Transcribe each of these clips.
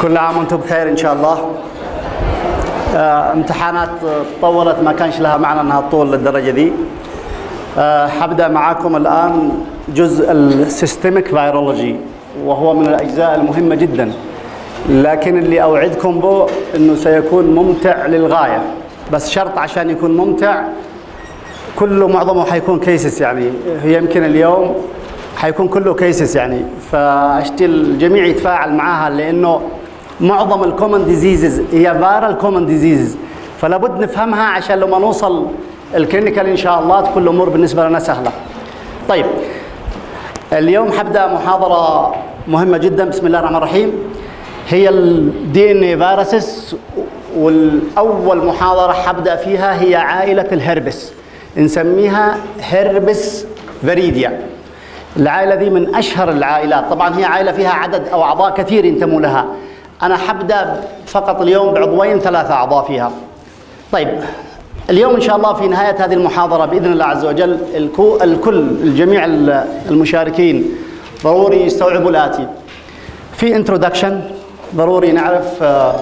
كل عام وانتم بخير ان شاء الله آه، امتحانات طولت ما كانش لها معنى انها تطول للدرجه دي آه، حبدا معاكم الان جزء السيستميك فيرولوجي وهو من الاجزاء المهمه جدا لكن اللي اوعدكم به انه سيكون ممتع للغايه بس شرط عشان يكون ممتع كله معظمه حيكون كيسس يعني هي يمكن اليوم حيكون كله كيسس يعني فاشتي الجميع يتفاعل معاها لانه معظم الكومن ديزيزز هي فيرال كومن ديزيزز فلا بد نفهمها عشان لما نوصل الكلينيكال ان شاء الله تكون الامور بالنسبه لنا سهله. طيب اليوم حبدا محاضره مهمه جدا بسم الله الرحمن الرحيم هي الدي ان اي فيروسز والاول محاضره حبدا فيها هي عائله الهربس نسميها هربس فريديا العائله دي من اشهر العائلات طبعا هي عائله فيها عدد او اعضاء كثير ينتموا لها انا حبدا فقط اليوم بعضوين ثلاثه اعضاء فيها طيب اليوم ان شاء الله في نهايه هذه المحاضره باذن الله عز وجل الكو الكل الجميع المشاركين ضروري يستوعبوا الاتي في انترودكشن ضروري نعرف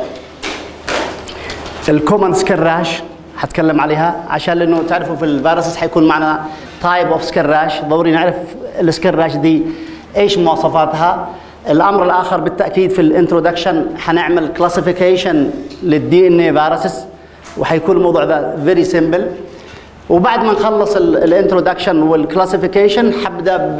الكومن سكن راش حتكلم عليها عشان لانه تعرفوا في الفيروسز حيكون معنا تايب اوف سكن راش ضروري نعرف السكن راش دي ايش مواصفاتها الامر الاخر بالتاكيد في الانترودكشن حنعمل كلاسيفيكيشن للدي ان اي فيروسز وحيكون الموضوع ذا فيري سمبل وبعد ما نخلص الانترودكشن والكلاسيفيكيشن حبدا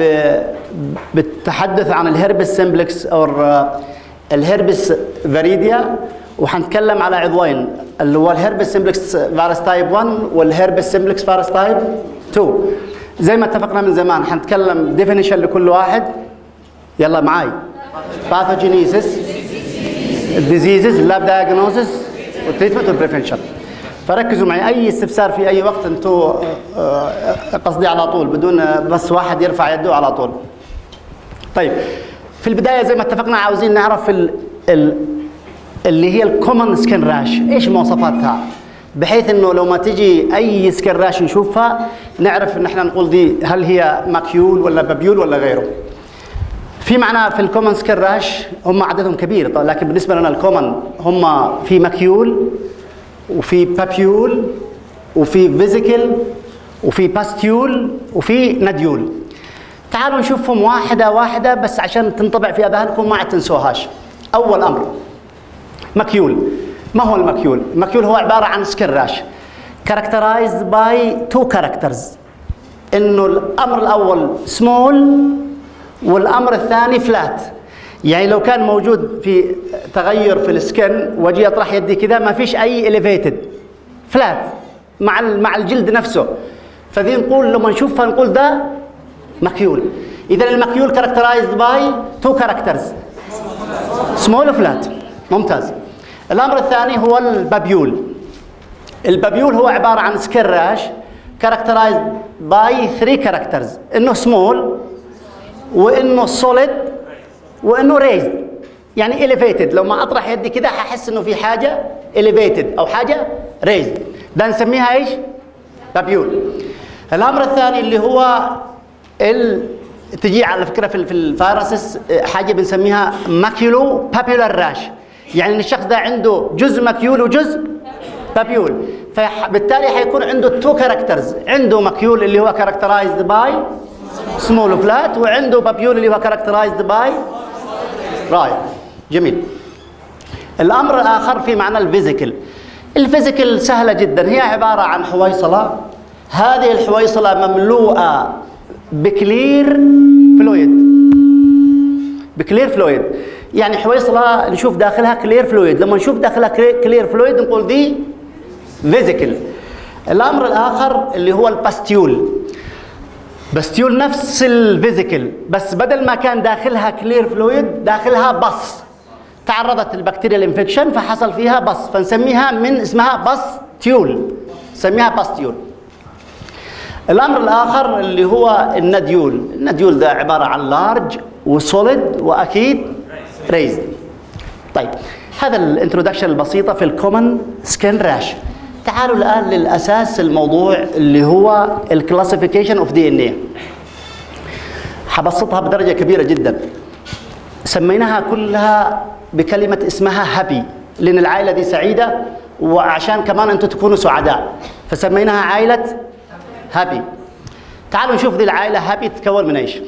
بالتحدث عن الهربس سمبلكس او الهربس فاريديا وحنتكلم على عضوين اللي هو الهربس سمبلكس فيروس تايب 1 والهربس سمبلكس فيروس تايب 2 زي ما اتفقنا من زمان حنتكلم ديفينيشن لكل واحد يلا معاي باثوجينيسيس الديزيزز اللاب دايجنوزس والتريتمنت والبريفنشن فركزوا معي اي استفسار في اي وقت انتم قصدي على طول بدون بس واحد يرفع يده على طول طيب في البدايه زي ما اتفقنا عاوزين نعرف ال ال اللي هي الكومن سكن راش ايش مواصفاتها بحيث انه لو ما تجي اي سكن راش نشوفها نعرف ان احنا نقول دي هل هي ماكيول ولا بابيول ولا غيره في معنا في الكومن سكن راش هم عددهم كبير لكن بالنسبه لنا الكومن هم في ماكيول وفي بابيول وفي فيزيكل وفي باستيول وفي نديول تعالوا نشوفهم واحدة واحدة بس عشان تنطبع في أذهانكم ما تنسوهاش أول أمر مكيول ما هو المكيول؟ المكيول هو عبارة عن سكراش characterized by two characters إنه الأمر الأول small والأمر الثاني flat يعني لو كان موجود في تغير في السكن واجي اطرح يدي كذا ما فيش اي اليفيتد فلات مع مع الجلد نفسه فذي نقول لما نشوفها نقول ده مكيول اذا المكيول كاركترايزد باي تو كاركترز سمول فلات ممتاز الامر الثاني هو البابيول البابيول هو عباره عن سكراش كاركترايزد باي ثري كاركترز انه سمول وانه سوليد وانه ريزد يعني اليفيتد لو ما اطرح يدي كده ححس انه في حاجه اليفيتد او حاجه ريزد ده نسميها ايش بابيول الامر الثاني اللي هو ال... تجي على فكره في الفيروسس حاجه بنسميها ماكيولو بابيولار راش يعني ان الشخص ده عنده جزء ماكيول وجزء بابيول فبالتالي حيكون عنده تو كاركترز عنده ماكيول اللي هو كاركترايزد باي سمول فلات وعنده بابيول اللي هو كاركترايزد باي رايت جميل الامر الاخر في معنى الفيزيكال الفيزيكال سهله جدا هي عباره عن حويصله هذه الحويصله مملوءه بكلير فلويد بكلير فلويد يعني حويصله نشوف داخلها كلير فلويد لما نشوف داخلها كلير فلويد نقول دي فيزيكال الامر الاخر اللي هو الباستيول باستيول نفس الفيزيكال بس بدل ما كان داخلها كلير فلويد داخلها بص تعرضت البكتيريا الانفكشن فحصل فيها بص فنسميها من اسمها باستيول نسميها باستيول الامر الاخر اللي هو النديول النديول ده عباره عن لارج وسوليد واكيد ريزد طيب هذا الانترودكشن البسيطه في الكومن سكين راش تعالوا الان للاساس الموضوع اللي هو الكلاسيفيكيشن اوف دي ان اي حبسطها بدرجه كبيره جدا سميناها كلها بكلمة اسمها هابي لأن العائلة دي سعيدة وعشان كمان أنتم تكونوا سعداء فسميناها عائلة هابي تعالوا نشوف دي العائلة هابي تتكون من ايش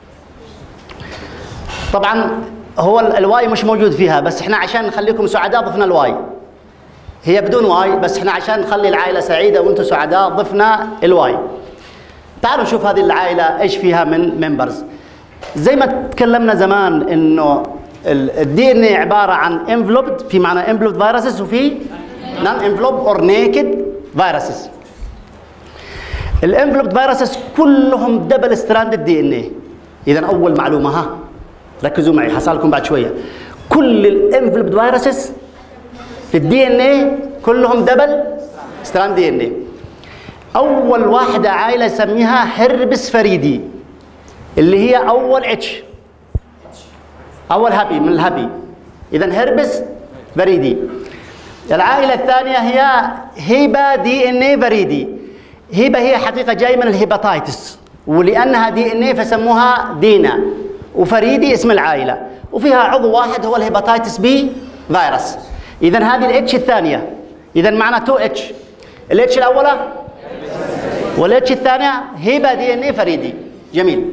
طبعا هو الواي مش موجود فيها بس احنا عشان نخليكم سعداء ضفنا الواي هي بدون واي بس احنا عشان نخلي العائلة سعيدة وانتم سعداء ضفنا الواي تعالوا نشوف هذه العائلة ايش فيها من ممبرز زي ما تكلمنا زمان انه الدي ان اي عباره عن انفلوبد في معنى انفلوبد فيروسز وفي نون انفلوب اور نيكد فيروسز الانفلوبد فيروسز كلهم دبل ستراندد دي ان اي اذا اول معلومه ها ركزوا معي حسألكم بعد شويه كل الانفلوبد فيروسز في الدي ان اي كلهم دبل ستراند دي ان اي اول واحده عائله يسميها هربس فريدي اللي هي اول اتش اول هابي من الهابي اذا هربس بريدي العائله الثانيه هي هيبا دي ان اي بريدي هيبا هي حقيقه جايه من الهيباتايتس ولانها دي ان اي فسموها دينا وفريدي اسم العائله وفيها عضو واحد هو الهيباتايتس بي فيروس اذا هذه الاتش الثانيه اذا معنا 2 اتش الاتش الاولى والاتش الثانيه هيبا دي ان اي فريدي جميل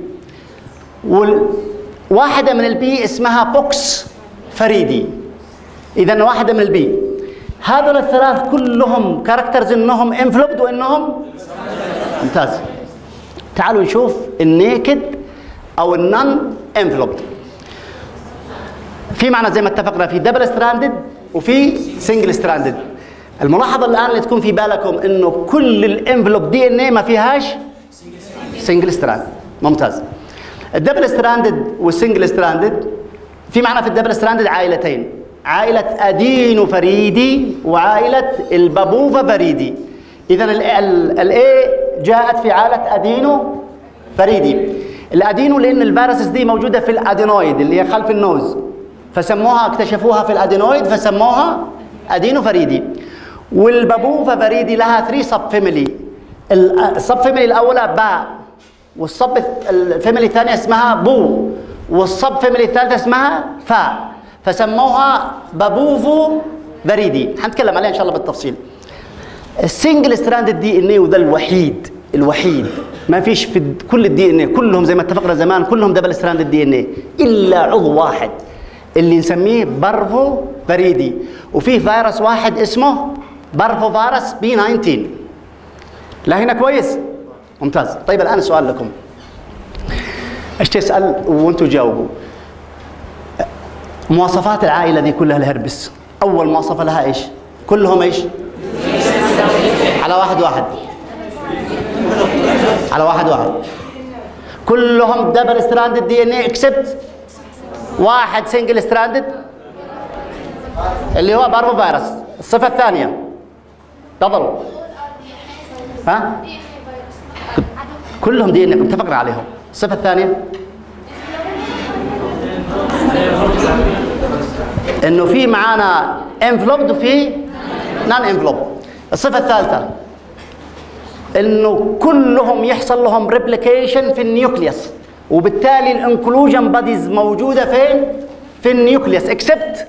وواحده من البي اسمها بوكس فريدي اذا واحده من البي هذول الثلاث كلهم كاركترز انهم انفلوبد وانهم ممتاز تعالوا نشوف النيكد او النون انفلوبد في معنى زي ما اتفقنا في دبل ستراندد وفي سنجل ستراندد الملاحظه الان اللي تكون في بالكم انه كل الانفلوب دي ان اي ما فيهاش سنجل ستراند ممتاز الدبل ستراندد والسنجل ستراندد في معنى في الدبل ستراندد عائلتين عائلة أدينو فريدي وعائلة البابوفا فريدي إذا الاي جاءت في عائلة أدينو فريدي الأدينو لأن الفيروسز دي موجودة في الأدينويد اللي هي خلف النوز فسموها اكتشفوها في الأدينويد فسموها أدينو فريدي والبابوفا فريدي لها 3 سب فاميلي السب فاميلي الأولى باء والصب الفاميلي الثانية اسمها بو والصب فاميلي الثالثة اسمها فاء فسموها بابوفو بريدي حنتكلم عليها ان شاء الله بالتفصيل السنجل ستراند دي ان اي وده الوحيد الوحيد ما فيش في كل الدي ان اي كلهم زي ما اتفقنا زمان كلهم دبل ستراند دي ان اي الا عضو واحد اللي نسميه بارفو بريدي وفيه فيروس واحد اسمه بارفو فيروس بي 19 لا هنا كويس ممتاز طيب الان سؤال لكم ايش تسال وانتم جاوبوا مواصفات العائله دي كلها الهربس اول مواصفه لها ايش كلهم ايش على واحد واحد على واحد واحد كلهم دبل ستراندد دي ان اي اكسبت واحد سنجل ستراندد اللي هو بارفو فيروس الصفه الثانيه تفضلوا ها كلهم دي ان اتفقنا عليهم الصفه الثانيه انه في معانا انفلوبد وفي نان انفلوب الصفه الثالثه انه كلهم يحصل لهم ريبليكيشن في النيوكليوس وبالتالي الانكلوجن باديز موجوده فين في النيوكليوس اكسبت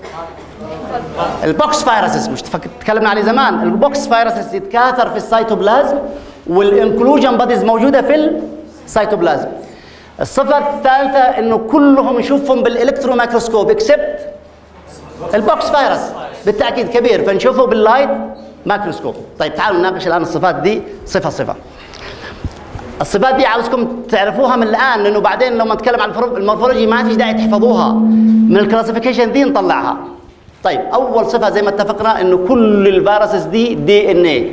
البوكس فايروسز مش تكلمنا عليه زمان البوكس فايروسز يتكاثر في السيتوبلازم والانكلوجن باديز موجوده في السيتوبلازم الصفه الثالثه انه كلهم نشوفهم بالالكترو مايكروسكوب اكسبت البوكس فايروس بالتاكيد كبير فنشوفه باللايت مايكروسكوب طيب تعالوا نناقش الان الصفات دي صفه صفه الصفات دي عاوزكم تعرفوها من الان لانه بعدين لما نتكلم عن المورفولوجي ما فيش داعي تحفظوها من الكلاسيفيكيشن دي نطلعها طيب اول صفه زي ما اتفقنا انه كل الفيروسز دي دي ان اي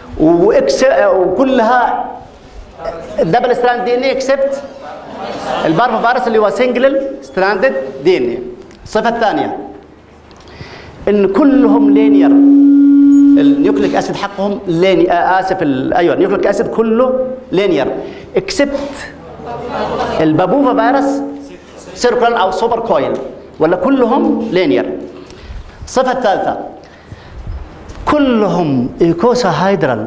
وكلها دبل ستراند دي ان اي اكسبت البارفا فيروس اللي هو سنجل ستراندد دي ان اي الصفه الثانيه ان كلهم لينير النيوكليك اسيد حقهم ليني آه اسف ايوه النيوكليك اسيد كله لينير اكسبت البابوفا فيروس سيركلر او سوبر كويل ولا كلهم لينير الصفه الثالثه كلهم ايكوسا هايدرال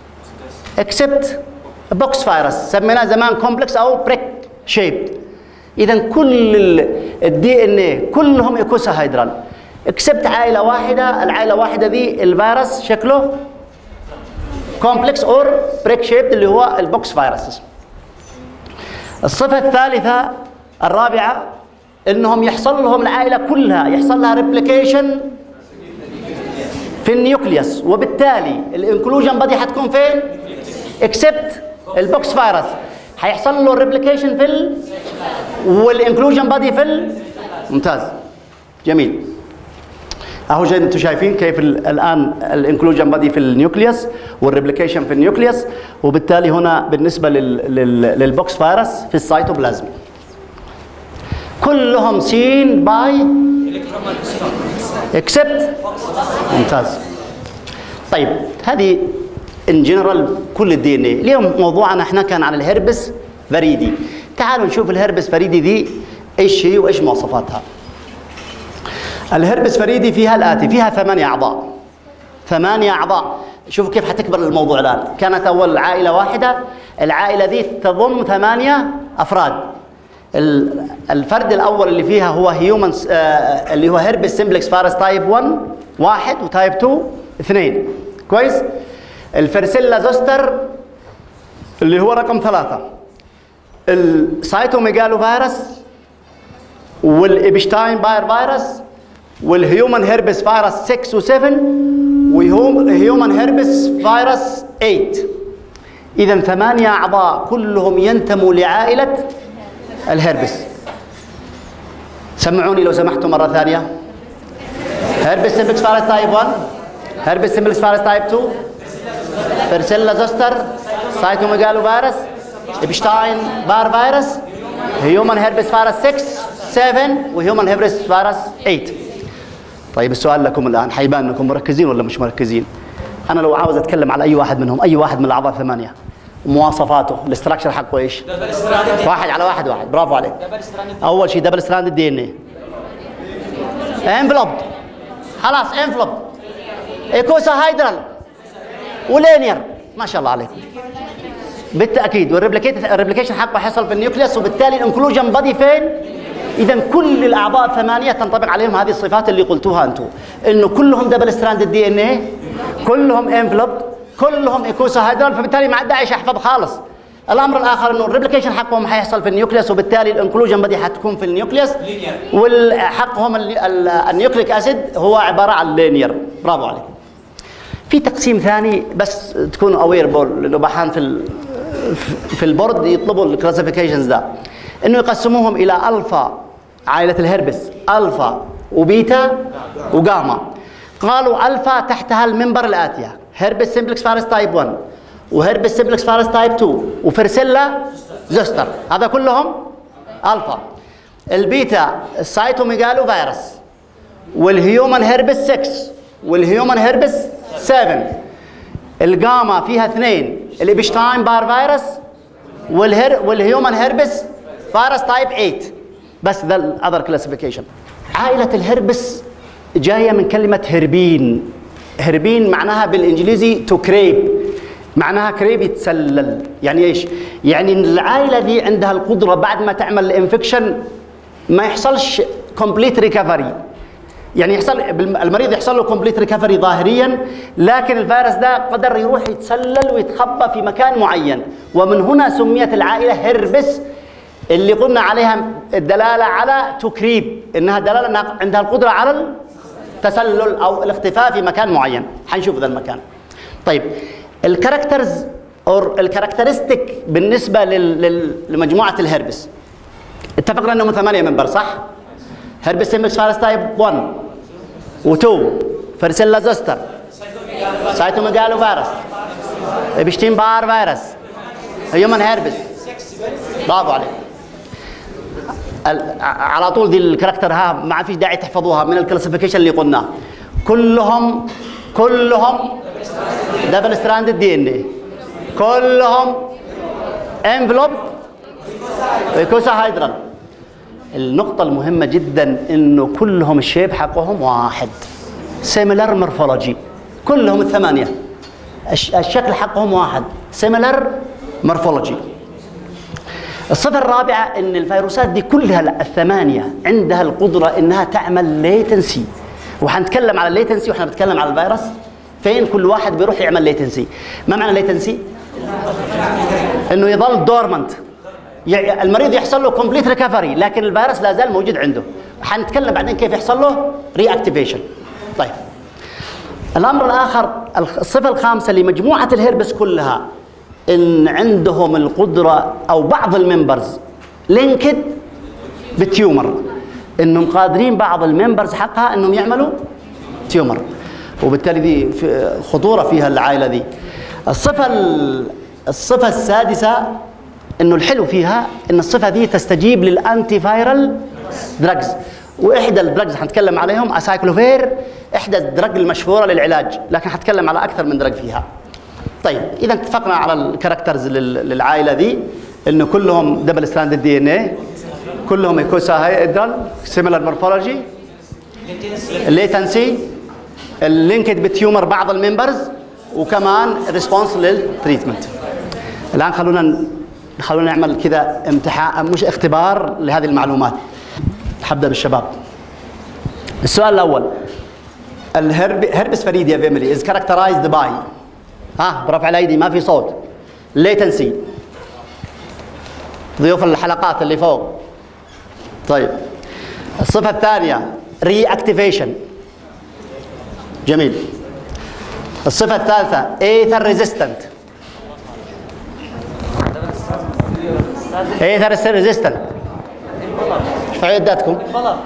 اكسبت بوكس فيروس سميناه زمان كومبلكس او بريك شيب اذا كل الدي ان اي كلهم ايكوساهيدرال اكسبت عائله واحده العائله الواحده ذي الفيروس شكله كومبلكس اور بريك شيب اللي هو البوكس فيروسز الصفه الثالثه الرابعه انهم يحصل لهم العائله كلها يحصل لها ريبليكيشن في النيوكليوس وبالتالي الانكلوجن بادي حتكون فين؟ اكسبت البوكس فيروس حيحصل له الريبليكيشن في ال والانكلوجن بادي في ال ممتاز جميل اهو زي انتم شايفين كيف الان الانكلوجن بادي في النيوكليوس والريبليكيشن في النيوكليوس وبالتالي هنا بالنسبه لل لل للبوكس فيروس في السيتوبلازم كلهم سين باي اكسبت ممتاز طيب هذه ان جنرال كل الدي ان اي اليوم موضوعنا احنا كان عن الهربس فريدي تعالوا نشوف الهربس فريدي دي ايش هي وايش مواصفاتها الهربس فريدي فيها الاتي فيها ثمانية اعضاء ثمانية اعضاء شوفوا كيف حتكبر الموضوع الان كانت اول عائله واحده العائله دي تضم ثمانية افراد الفرد الاول اللي فيها هو هيومن اللي هو هربس سمبلكس فارس تايب 1 واحد وتايب 2 اثنين كويس الفرسيلا زوستر اللي هو رقم ثلاثة السايتوميجالو فيروس والإبشتاين باير فيروس والهيومن هيربس فيروس 6 و7 وهيومن هيربس فيروس 8 إذا ثمانية أعضاء كلهم ينتموا لعائلة الهربس سمعوني لو سمحتوا مرة ثانية هربس سمبلكس فيروس تايب 1 هربس سمبلكس فيروس تايب 2 فرسيلا زوستر سايتوميجالو فيروس ابشتاين بار فيروس هيومن هيربس فيروس 6 7 وهيومن هيربس فيروس 8 طيب السؤال لكم الان حيبان انكم مركزين ولا مش مركزين انا لو عاوز اتكلم على اي واحد منهم اي واحد من الاعضاء الثمانيه مواصفاته الاستراكشر حقه ايش واحد على واحد واحد برافو عليك اول شيء دبل ستراند الدي ان اي انفلوب خلاص انفلوب ايكوسا هايدرال ولينير ما شاء الله عليكم بالتاكيد والريبليكيشن حقه حصل في النيوكليوس وبالتالي الانكلوجن بادي فين؟ اذا كل الاعضاء الثمانيه تنطبق عليهم هذه الصفات اللي قلتوها انتم انه كلهم دبل ستراند الدي ان اي كلهم انفلوب كلهم ايكوسا هيدرال فبالتالي ما عاد داعي احفظ خالص الامر الاخر انه الريبليكيشن حقهم حيحصل في النيوكليوس وبالتالي الانكلوجن بدي حتكون في النيوكليوس والحقهم النيوكليك اسيد هو عباره عن لينير برافو عليك في تقسيم ثاني بس تكونوا اوير بول لانه بحان في في البورد يطلبوا الكلاسيفيكيشنز ده انه يقسموهم الى الفا عائله الهربس الفا وبيتا وجاما قالوا الفا تحتها المنبر الاتيه هربس سمبلكس فارس تايب 1 وهربس سمبلكس فارس تايب 2 وفرسيلا زوستر هذا كلهم الفا البيتا السايتوميجالو فيروس والهيومن هربس 6 والهيومن هربس 7 الجاما فيها اثنين الابشتاين بار فيروس والهر والهيومن هربس فيروس تايب 8 بس ذا الاذر كلاسيفيكيشن عائله الهربس جايه من كلمه هربين هربين معناها بالانجليزي تو كريب معناها كريب يتسلل يعني ايش يعني العائله دي عندها القدره بعد ما تعمل الانفكشن ما يحصلش كومبليت ريكفري يعني يحصل المريض يحصل له كومبليت ريكفري ظاهريا لكن الفيروس ده قدر يروح يتسلل ويتخبى في مكان معين ومن هنا سميت العائله هربس اللي قلنا عليها الدلاله على تكريب انها دلاله انها عندها القدره على التسلل او الاختفاء في مكان معين حنشوف ذا المكان طيب الكاركترز او الكاركترستيك بالنسبه لمجموعه الهربس اتفقنا انهم ثمانيه منبر صح؟ هربس سيمبكس فارس تايب 1 و2 فرسيلا زوستر سايتوميجالو فيروس ابشتين بار فيروس هيومن هربس برافو عليك على طول دي الكاركتر ها ما فيش داعي تحفظوها من الكلاسيفيكيشن اللي قلناه كلهم كلهم دبل ستراند دي ان اي كلهم انفلوب ويكوسا هيدرال النقطة المهمة جدا انه كلهم الشيب حقهم واحد سيميلر مورفولوجي كلهم الثمانية الشكل حقهم واحد سيميلر مورفولوجي الصفة الرابعة ان الفيروسات دي كلها الثمانية عندها القدرة انها تعمل ليتنسي وحنتكلم على الليتنسي واحنا بنتكلم على الفيروس فين كل واحد بيروح يعمل ليتنسي ما معنى ليتنسي انه يظل دورمنت المريض يحصل له كومبليت ريكفري لكن الفيروس لا زال موجود عنده حنتكلم بعدين كيف يحصل له ري اكتيفيشن طيب الامر الاخر الصفه الخامسه لمجموعه الهربس كلها ان عندهم القدره او بعض الممبرز لينكد بتيومر انهم قادرين بعض الممبرز حقها انهم يعملوا تيومر وبالتالي دي خطوره فيها العائله دي الصفه الصفه السادسه انه الحلو فيها ان الصفه دي تستجيب للانتي فايرال دراجز واحدى الدراجز حنتكلم عليهم اسايكلوفير احدى الدراج المشهوره للعلاج لكن حتكلم على اكثر من دراج فيها طيب اذا اتفقنا على الكاركترز للعائله دي انه كلهم دبل ستراند دي ان اي كلهم ايكوساهيدرال سيميلر مورفولوجي الليتنسي اللينكد بتيومر بعض الممبرز وكمان ريسبونس للتريتمنت الان خلونا خلونا نعمل كذا امتحان مش اختبار لهذه المعلومات حبدا بالشباب السؤال الاول الهربس فريديا فيميلي از كاركترايزد باي ها برفع الايدي ما في صوت ليتنسي ضيوف الحلقات اللي فوق طيب الصفة الثانية ري اكتيفيشن جميل الصفة الثالثة ايثر ريزيستنت ايثر ريزيستنت ارفعوا يداتكم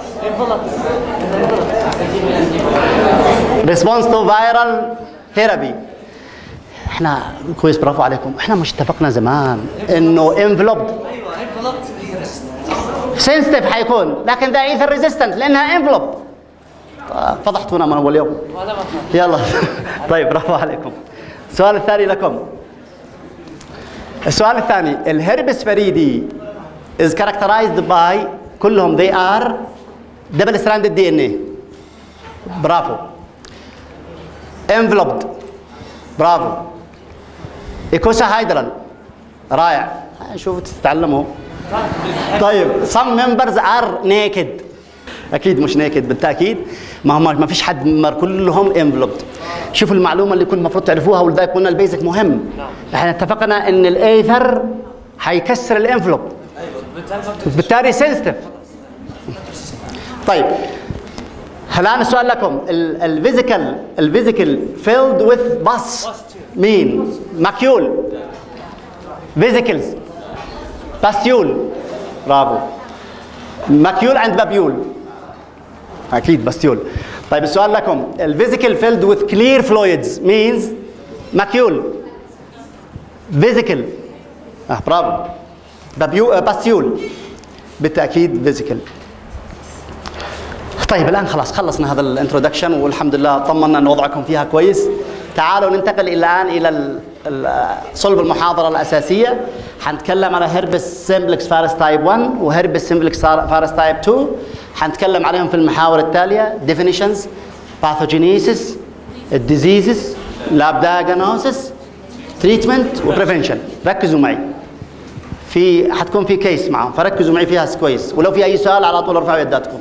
ريسبونس تو فايرال ثيرابي احنا كويس برافو عليكم احنا مش اتفقنا زمان انه انفلوبد سنسيتيف حيكون لكن ذا ايثر ريزيستنت لانها انفلوب فضحتونا من اول يوم يلا طيب برافو عليكم السؤال الثاني لكم السؤال الثاني الهربس فريدي is characterized by كلهم they are double stranded DNA برافو enveloped برافو ايكوساهيدرال رائع شوفوا تتعلموا طيب some members are naked اكيد مش نيكد بالتاكيد ما هم ما فيش حد مر كلهم انفلوبد شوفوا المعلومه اللي كنت المفروض تعرفوها ولذلك قلنا البيزك مهم احنا اتفقنا ان الايثر حيكسر الانفلوب بالتالي سنسيتيف طيب الان السؤال لكم الفيزيكال الفيزيكال فيلد وذ باس مين ماكيول فيزيكلز باستيول برافو ماكيول عند بابيول اكيد باستيول طيب السؤال لكم الفيزيكال فيلد وذ كلير فلويدز مينز ماكيول فيزيكال اه برافو بابيو باستيول بالتاكيد فيزيكال طيب الان خلاص خلصنا هذا الانترودكشن والحمد لله طمنا ان وضعكم فيها كويس تعالوا ننتقل الان الى صلب المحاضره الاساسيه حنتكلم على هربس سيمبلكس فارس تايب 1 وهربس سيمبلكس فارس تايب 2 حنتكلم عليهم في المحاور التاليه definitions pathogenesis diseases lab diagnosis treatment وبريفنشن ركزوا معي في حتكون في كيس معهم فركزوا معي فيها كويس ولو في اي سؤال على طول ارفعوا يداتكم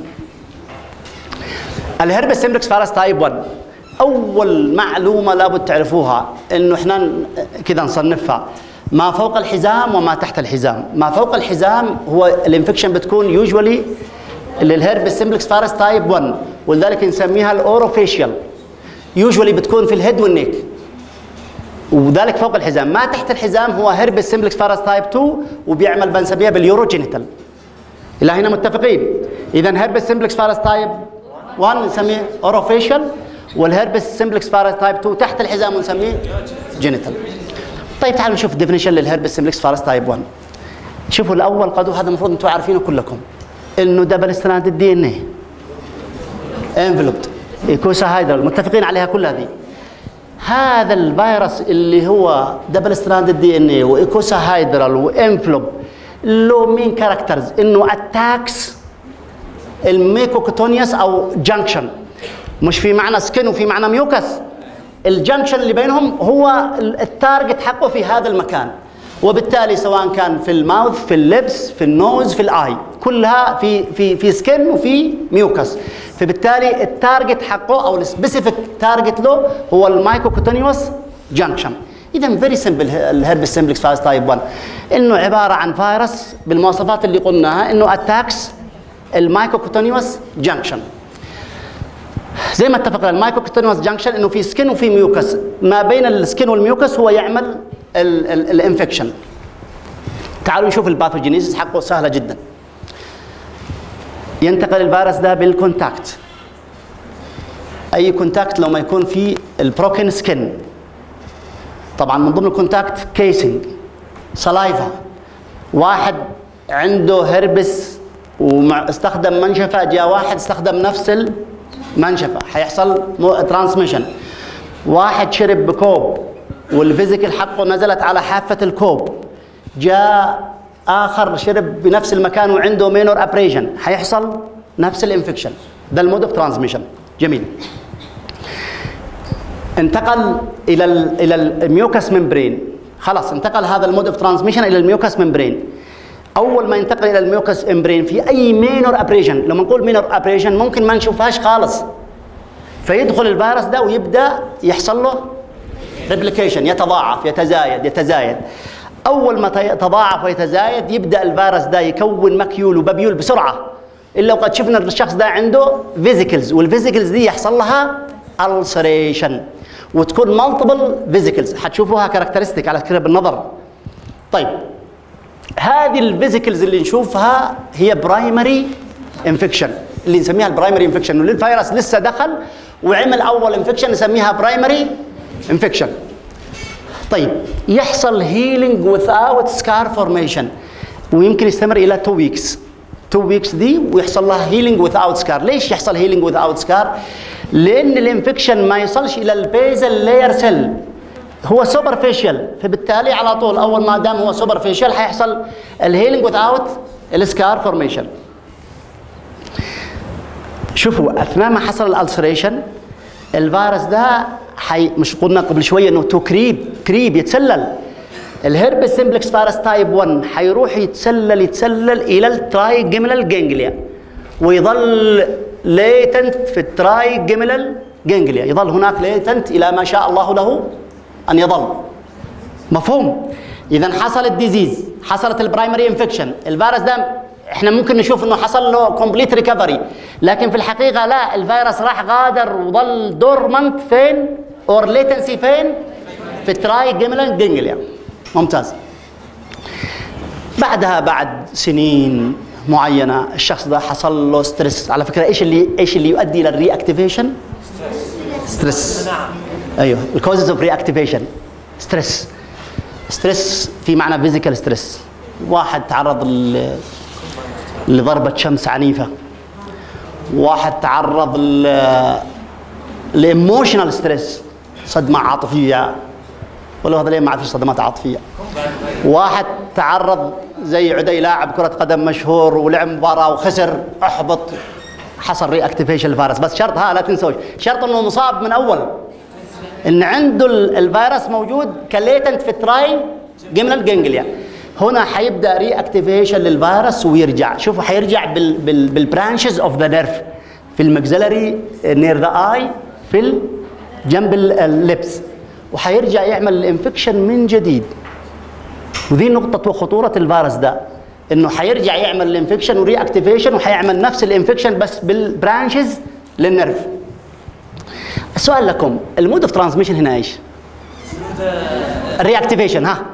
الهربس سيمبلكس فارس تايب 1 اول معلومه لابد تعرفوها انه احنا كذا نصنفها ما فوق الحزام وما تحت الحزام ما فوق الحزام هو الانفكشن بتكون يوجوالي للهربس سيمبلكس فارس تايب 1 ولذلك نسميها الاوروفيشيال يوجوالي بتكون في الهيد والنيك وذلك فوق الحزام ما تحت الحزام هو هربس سيمبلكس فارس تايب 2 وبيعمل بنسميها باليوروجينيتال الى هنا متفقين اذا هربس سيمبلكس فارس تايب 1 نسميه اوروفيشال والهربس سيمبلكس فارس تايب 2 تحت الحزام ونسميه جينيتال طيب تعالوا نشوف ديفينيشن للهربس سيمبلكس فارس تايب 1 شوفوا الاول قدو هذا المفروض انتم عارفينه كلكم انه دبل ستراند الدي ان اي انفلوبد ايكوساهيدرال متفقين عليها كل هذه هذا الفيروس اللي هو دبل ستراند الدي ان اي وايكوساهيدرال وانفلوب له مين كاركترز انه اتاكس الميكوكوتونيوس او جانكشن مش في معنى سكن وفي معنى ميوكس الجنكشن اللي بينهم هو التارجت حقه في هذا المكان وبالتالي سواء كان في الماوث في اللبس في النوز في الاي كلها في في في سكن وفي ميوكس فبالتالي التارجت حقه او السبيسيفيك تارجت له هو المايكوكوتينيوس جانكشن اذا فيري سمبل الهربس سمبلكس فايز تايب 1 انه عباره عن فيروس بالمواصفات اللي قلناها انه اتاكس المايكوكوتينيوس جانكشن زي ما اتفقنا المايكروكوتينوس جانكشن انه في سكن وفي ميوكس ما بين السكن والميوكس هو يعمل الانفكشن تعالوا نشوف الباثوجينيسيس حقه سهله جدا ينتقل الفيروس ده بالكونتاكت اي كونتاكت لو ما يكون في البروكن سكن طبعا من ضمن الكونتاكت كيسنج سلايفا واحد عنده هربس واستخدم منشفه جاء واحد استخدم نفس المنشفه حيحصل ترانسميشن واحد شرب بكوب والفيزيكال حقه نزلت على حافه الكوب جاء اخر شرب بنفس المكان وعنده مينور ابريشن حيحصل نفس الانفكشن ده المود اوف ترانسميشن جميل انتقل الى ال الى الميوكس ممبرين خلاص انتقل هذا المود اوف ترانسميشن الى الميوكس ممبرين اول ما ينتقل الى الميوكس ممبرين في اي مينور ابريشن لما نقول مينور ابريشن ممكن ما نشوفهاش خالص فيدخل الفيروس ده ويبدا يحصل له ريبليكيشن يتضاعف يتزايد يتزايد اول ما يتضاعف ويتزايد يبدا الفيروس ده يكون مكيول وبابيول بسرعه الا وقد شفنا الشخص ده عنده فيزيكلز والفيزيكلز دي يحصل لها ulceration وتكون مالتيبل فيزيكلز حتشوفوها كاركترستيك على فكره بالنظر طيب هذه الفيزيكلز اللي نشوفها هي برايمري انفكشن اللي نسميها البرايمري انفكشن انه الفيروس لسه دخل وعمل اول انفكشن نسميها برايمري انفكشن طيب يحصل هيلينج without سكار فورميشن ويمكن يستمر الى 2 ويكس 2 ويكس دي ويحصل لها هيلينج without سكار ليش يحصل هيلينج without سكار لان الانفكشن ما يصلش الى البيزل لاير سيل هو سوبرفيشال فبالتالي على طول اول ما دام هو سوبرفيشال حيحصل الهيلينج without السكار فورميشن شوفوا اثناء ما حصل الالسريشن الفيروس ده حي مش قلنا قبل شويه انه تو كريب كريب يتسلل الهربس سمبلكس فيروس تايب 1 حيروح يتسلل يتسلل الى التراي جيمينال جانجليا ويظل ليتنت في التراي جيمينال جانجليا يظل هناك ليتنت الى ما شاء الله له ان يظل مفهوم اذا حصل الديزيز حصلت البرايمري انفكشن الفيروس ده احنا ممكن نشوف انه حصل له كومبليت ريكفري لكن في الحقيقه لا الفيروس راح غادر وظل دورمنت فين اور ليتنسي فين في التراي جيملان جينجليا ممتاز بعدها بعد سنين معينه الشخص ده حصل له ستريس على فكره ايش اللي ايش اللي يؤدي الى الري اكتيفيشن ستريس ايوه الكوزز اوف ري اكتيفيشن ستريس ستريس في معنى فيزيكال ستريس واحد تعرض لضربة شمس عنيفة واحد تعرض لايموشنال ستريس صدمة عاطفية ولو هذا ليه ما فيش صدمات عاطفية واحد تعرض زي عدي لاعب كرة قدم مشهور ولعب مباراة وخسر احبط حصل ري اكتيفيشن الفيروس بس شرط ها لا تنسوش شرط انه مصاب من اول ان عنده الفيروس موجود كليتنت في التراي جيمنال جانجليا هنا حيبدا ري اكتيفيشن للفيروس ويرجع شوفوا حيرجع بالبرانشز اوف ذا نيرف في المكزلري نير ذا اي في جنب اللبس وحيرجع يعمل الانفكشن من جديد ودي نقطة وخطورة الفيروس ده انه حيرجع يعمل الانفكشن وري اكتيفيشن وحيعمل نفس الانفكشن بس بالبرانشز للنرف السؤال لكم المود اوف ترانسميشن هنا ايش؟ الري اكتيفيشن ها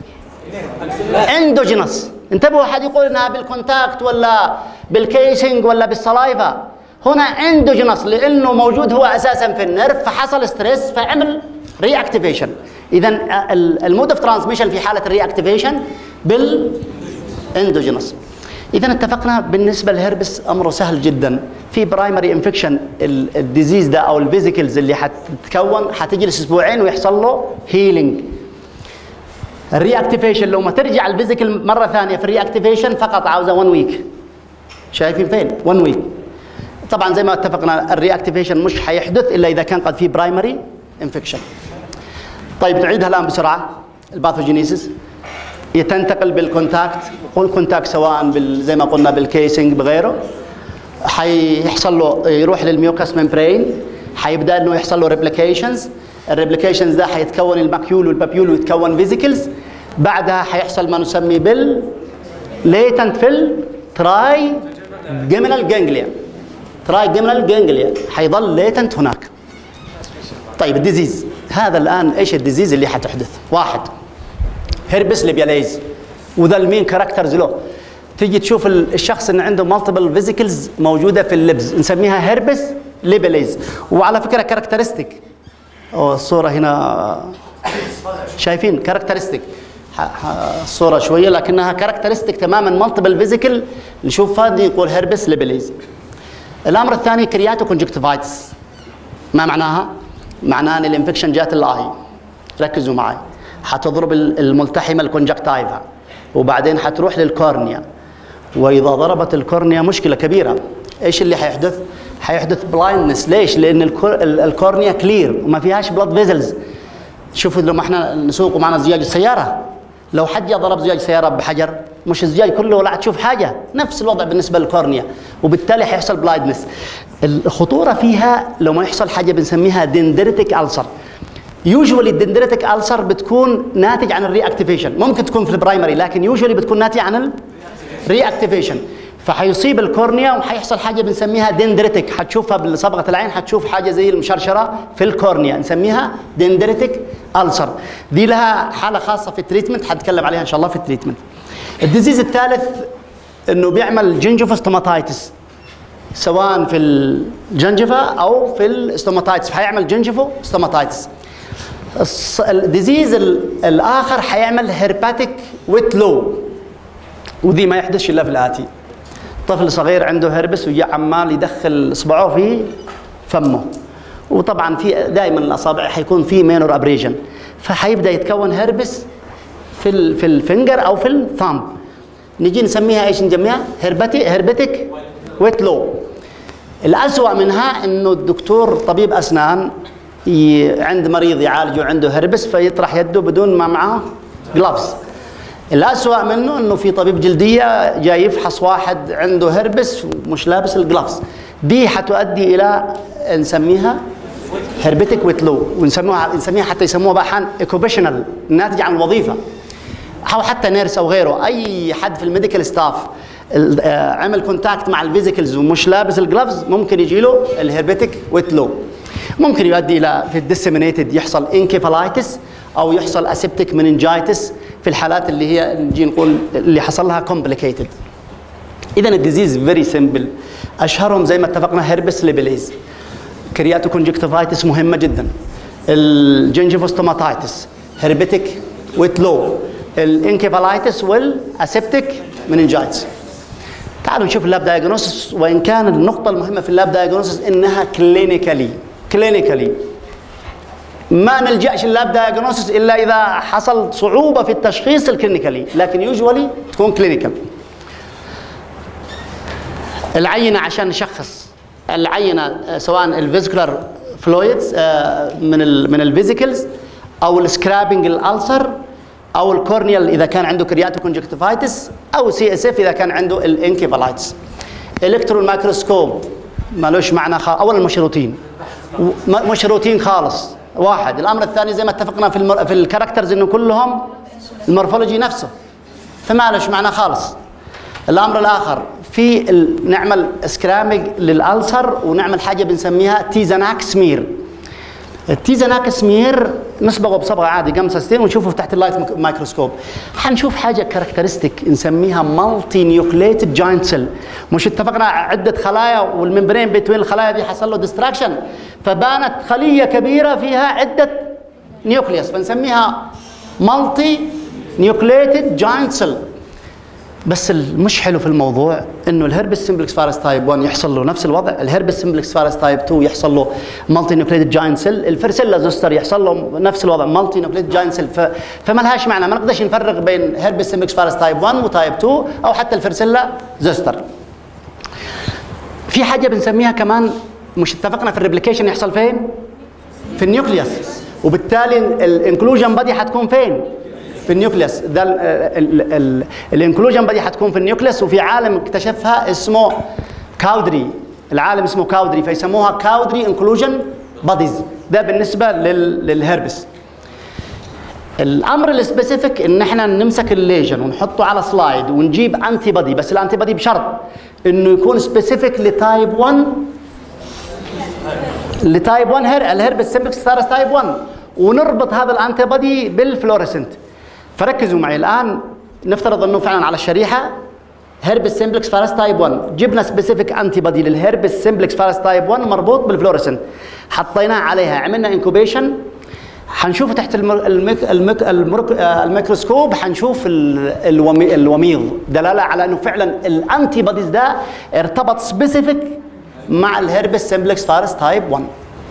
اندوجينس انتبهوا احد يقول انها بالكونتاكت ولا بالكيسنج ولا بالسلايفا هنا اندوجينس لانه موجود هو اساسا في النرف فحصل ستريس فعمل ري اكتيفيشن اذا المود اوف ترانسميشن في حاله الري اكتيفيشن بالاندوجينس اذا اتفقنا بالنسبه للهربس امره سهل جدا في برايمري انفكشن الديزيز ده او الفيزيكلز اللي حتتكون حتجلس اسبوعين ويحصل له هيلينج الري اكتيفيشن لو ما ترجع الفيزيكال مره ثانيه في الري اكتيفيشن فقط عاوزه 1 ويك شايفين فين 1 ويك طبعا زي ما اتفقنا الري اكتيفيشن مش حيحدث الا اذا كان قد في برايمري انفكشن طيب نعيدها الان بسرعه الباثوجينيسيس تنتقل بالكونتاكت والكونتاكت سواء بال زي ما قلنا بالكيسنج بغيره حيحصل له يروح للميوكاس ممبرين حيبدا انه يحصل له ريبليكيشنز الريبليكيشنز ده حيتكون الماكيول والبابيول ويتكون فيزيكلز بعدها حيحصل ما نسمي بال ليتنت فيل تراي جيمينال جانجليا تراي جيمينال جانجليا حيظل ليتنت هناك طيب الديزيز هذا الان ايش الديزيز اللي حتحدث واحد هيربس ليبياليز وذا المين كاركترز له تيجي تشوف الشخص ان عنده مالتيبل فيزيكلز موجوده في اللبز نسميها هيربس ليبياليز وعلى فكره كاركترستيك الصوره هنا شايفين كاركترستيك الصوره شويه لكنها كاركترستيك تماما مالتيبل فيزيكل نشوف هذه يقول هيربس ليبيليز الامر الثاني كرياتو كونجكتيفايتس ما معناها؟ معناه ان الانفكشن جات الاي ركزوا معي حتضرب الملتحمه الكونجكتايفا وبعدين حتروح للكورنيا واذا ضربت الكورنيا مشكله كبيره ايش اللي حيحدث؟ حيحدث بلايندنس ليش؟ لان الكورنيا كلير وما فيهاش بلاد فيزلز شوفوا لما احنا نسوق معنا زجاج السياره لو حد ضرب زجاج سياره بحجر مش الزجاج كله ولا تشوف حاجه نفس الوضع بالنسبه للكورنيا وبالتالي حيحصل بلايندنس الخطوره فيها لو ما يحصل حاجه بنسميها دندريتك ألسر يوجوالي الدندريتك ألسر بتكون ناتج عن الري اكتيفيشن ممكن تكون في البرايمري لكن يوجوالي بتكون ناتجه عن الري اكتيفيشن فحيصيب الكورنيا وحيحصل حاجه بنسميها دندريتك حتشوفها بصبغه العين حتشوف حاجه زي المشرشره في الكورنيا نسميها دندريتك ألسر دي لها حاله خاصه في التريتمنت حتكلم عليها ان شاء الله في التريتمنت الديزيز الثالث انه بيعمل جنجوفوستوماتايتس سواء في الجنجفة او في الاستوماتايتس فحيعمل جنجفو ستوماتايتس الديزيز الاخر حيعمل هيرباتيك ويت لو ودي ما يحدث الا في الاتي طفل صغير عنده هربس ويا عمال يدخل اصبعه في فمه وطبعا في دائما الاصابع حيكون في مينور ابريجن فحيبدا يتكون هربس في ال في الفنجر او في الثامب نجي نسميها ايش نسميها هربتي هربتك ويت لو الأسوأ منها انه الدكتور طبيب اسنان عند مريض يعالجه عنده هربس فيطرح يده بدون ما معه جلافز الأسوأ منه انه في طبيب جلديه جاي يفحص واحد عنده هربس ومش لابس الجلافز دي حتؤدي الى نسميها هربتك ويتلو ونسموها نسميها حتى يسموها بحان ايكوبيشنال ناتج عن الوظيفه او حتى نيرس او غيره اي حد في الميديكال ستاف آه، عمل كونتاكت مع الفيزيكلز ومش لابس الجلافز ممكن يجي له الهربتك ويتلو ممكن يؤدي الى في الديسيمينيتد يحصل انكيفالايتس او يحصل اسيبتيك مننجايتس في الحالات اللي هي نجي نقول اللي حصل لها كومبليكيتد اذا الديزيز فيري سمبل اشهرهم زي ما اتفقنا هيربس ليبليز كرياتو كونجكتيفايتس مهمه جدا الجنجيفوستوماتايتس هربتك ويت لو الانكيفالايتس والاسيبتيك مننجايتس تعالوا نشوف اللاب دايجنوستس وان كان النقطه المهمه في اللاب دايجنوستس انها كلينيكالي كلينيكالي ما نلجاش اللاب دايجنوستس الا اذا حصل صعوبه في التشخيص الكلينيكالي لكن يوجوالي تكون كلينيكال العينه عشان نشخص العينه آه، سواء الفيزيكولار فلويدز آه، من ال من الفيزيكلز او السكرابنج الالسر او الكورنيال اذا كان عنده كرياتو كونجكتيفايتس او سي اس اف اذا كان عنده الانكيفالايتس الكترون مايكروسكوب مالوش معنى خالص اولا مشروطين مشروطين خالص واحد الامر الثاني زي ما اتفقنا في المر... في الكاركترز انه كلهم المورفولوجي نفسه فما لهش معنى خالص الامر الاخر في نعمل سكرامج للالسر ونعمل حاجه بنسميها تيزاناك سمير التيزاناك سمير نصبغه بصبغه عادي قمصه ستين ونشوفه تحت اللايت مايكروسكوب حنشوف حاجه كاركترستيك نسميها مالتي نيوكليتد جاينت سيل مش اتفقنا عده خلايا والممبرين بين الخلايا دي حصل له ديستراكشن فبانت خليه كبيره فيها عده نيوكليوس فنسميها مالتي نيوكليتد جاينت سيل بس المش حلو في الموضوع انه الهربس سمبلكس فارس تايب 1 يحصل له نفس الوضع الهربس سمبلكس فارس تايب 2 يحصل له مالتي نيوكليتد جاينت سيل الفرسيلا زوستر يحصل له نفس الوضع مالتي نيوكليتد جاينت سيل فما لهاش معنى ما نقدرش نفرق بين هربس سمبلكس فارس تايب 1 وتايب 2 او حتى الفرسيلا زوستر في حاجه بنسميها كمان مش اتفقنا في الريبليكيشن يحصل فين في النيوكليوس وبالتالي الانكلوجن بادي حتكون فين في النيوكليس ده الانكلوجن بدي حتكون في النيوكليس وفي عالم اكتشفها اسمه كاودري العالم اسمه كاودري فيسموها كاودري انكلوجن باديز ده بالنسبه للهربس الامر السبيسيفيك ان احنا نمسك الليجن ونحطه على سلايد ونجيب انتي بادي بس الانتي بادي بشرط انه يكون سبيسيفيك لتايب 1 لتايب 1 هير الهربس سمبلكس ستارس تايب 1 ونربط هذا الانتي بادي بالفلوريسنت فركزوا معي الان نفترض انه فعلا على الشريحه هربس سمبلكس فارس تايب 1 جبنا سبيسيفيك انتي بادي للهربس سمبلكس فارس تايب 1 مربوط بالفلوريسنت حطيناه عليها عملنا انكوبيشن حنشوف تحت المك... المك... المك... الميكروسكوب حنشوف الومي... الوميض دلاله على انه فعلا الانتي بوديز ده ارتبط سبيسيفيك مع الهربس سمبلكس فارس تايب 1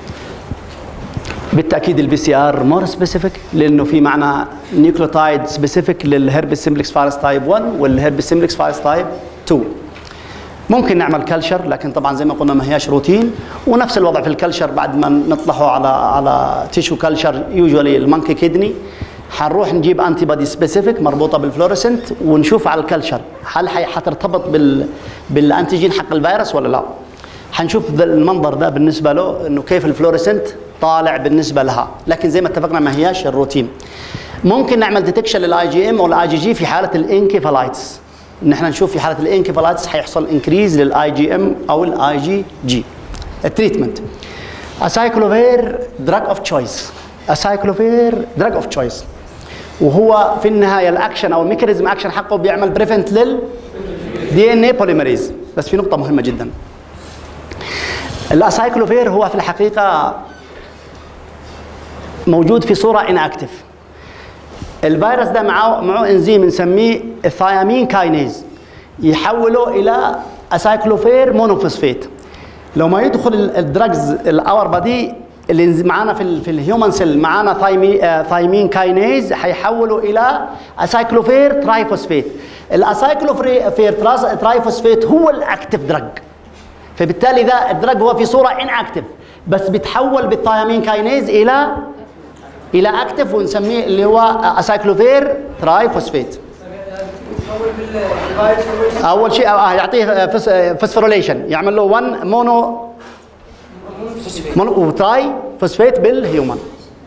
بالتاكيد البي سي ار مور سبيسيفيك لانه في معنى نيوكليوتايد سبيسيفيك للهربس سمبلكس فارس تايب 1 والهربس سمبلكس فارس تايب 2 ممكن نعمل كلشر لكن طبعا زي ما قلنا ما هياش روتين ونفس الوضع في الكلشر بعد ما نطلعه على على تيشو كلشر يوجوالي المونكي كيدني حنروح نجيب انتي بودي سبيسيفيك مربوطه بالفلوريسنت ونشوف على الكلشر هل حترتبط بال بالانتيجين حق الفيروس ولا لا حنشوف المنظر ده بالنسبه له انه كيف الفلوريسنت طالع بالنسبه لها لكن زي ما اتفقنا ما هياش الروتين ممكن نعمل ديتكشن للاي جي ام او الاي جي جي في حاله الانكيفالايتس ان احنا نشوف في حاله الانكفالايتس حيحصل انكريز للاي جي ام او الاي جي جي التريتمنت اسايكلوفير دراج اوف تشويس اسايكلوفير دراج اوف تشويس وهو في النهايه الاكشن او الميكانيزم اكشن حقه بيعمل بريفنت لل دي ان اي بوليمريز بس في نقطه مهمه جدا الاسايكلوفير هو في الحقيقه موجود في صوره اناكتف الفيروس ده معه معه انزيم نسميه الثيامين كاينيز يحوله الى اسايكلوفير مونوفوسفيت لو ما يدخل الدراجز الاور بادي اللي معانا في في الهيومن سيل معانا ثايمي ثايمين كاينيز حيحوله الى اسايكلوفير ترايفوسفيت الاسايكلوفير ترايفوسفيت هو الاكتف دراج فبالتالي ذا الدراج هو في صوره ان اكتف بس بيتحول بالثيامين كاينيز الى الى اكتف ونسميه اللي هو اسايكلوفير تراي فوسفيت اول شيء آه يعطيه فوسفوريليشن يعمل له 1 مونو مونو تراي فوسفيت بالهيومن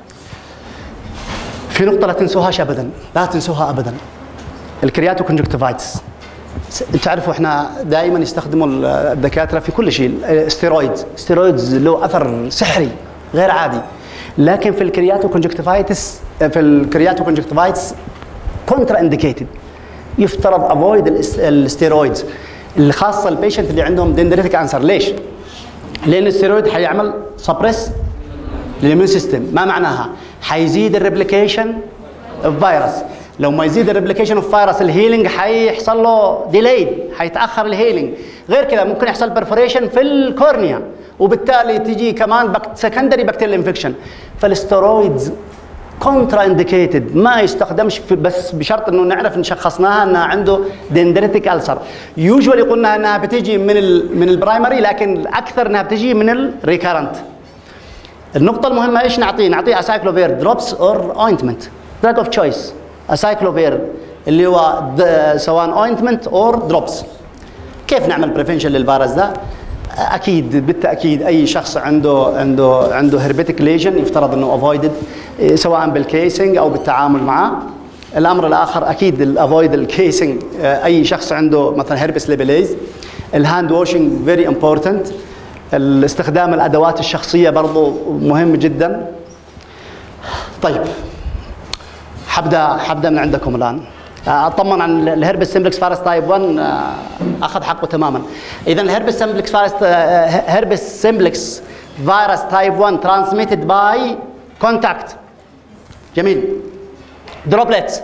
في نقطه لا تنسوهاش ابدا لا تنسوها ابدا الكرياتو كونجكتيفايتس تعرفوا احنا دائما يستخدموا الدكاتره في كل شيء ستيرويدز ستيرويدز له اثر سحري غير عادي لكن في الكرياتو كونجكتيفايتس في الكرياتو كونجكتيفايتس كونترا انديكيتد يفترض افويد الستيرويدز الخاصه البيشنت اللي عندهم دندريتك انسر ليش؟ لان الستيرويد حيعمل سبريس للميون سيستم ما معناها؟ حيزيد الريبليكيشن اوف فيروس لو ما يزيد الريبليكيشن اوف فيروس الهيلينج حيحصل له ديليد حيتاخر الهيلينج غير كذا ممكن يحصل برفوريشن في الكورنيا وبالتالي تجي كمان بكت سكندري بكتيريال انفكشن فالسترويدز كونترا انديكيتد ما يستخدمش في بس بشرط انه نعرف ان شخصناها انها عنده دندريتك السر يوجوالي قلنا انها بتجي من ال من البرايمري لكن اكثر انها بتجي من الريكارنت النقطة المهمة ايش نعطيه؟ نعطيه اسايكلوفير دروبس اور اوينتمنت دراج اوف تشويس اسايكلوفير اللي هو سواء اوينتمنت اور دروبس كيف نعمل بريفنشن للفيروس ده؟ اكيد بالتاكيد اي شخص عنده عنده عنده هربتك ليجن يفترض انه افويدد سواء بالكيسنج او بالتعامل معه الامر الاخر اكيد الافويد الكيسنج اي شخص عنده مثلا هربس ليبليز الهاند واشنج فيري امبورتنت الاستخدام الادوات الشخصيه برضه مهم جدا طيب حبدا حبدا من عندكم الان اطمن عن الهربس سمبلكس فارس تايب 1 اخذ حقه تماما اذا الهربس سمبلكس فارس هربس سمبلكس فيروس تايب 1 ترانسميتد باي كونتاكت جميل دروبلتس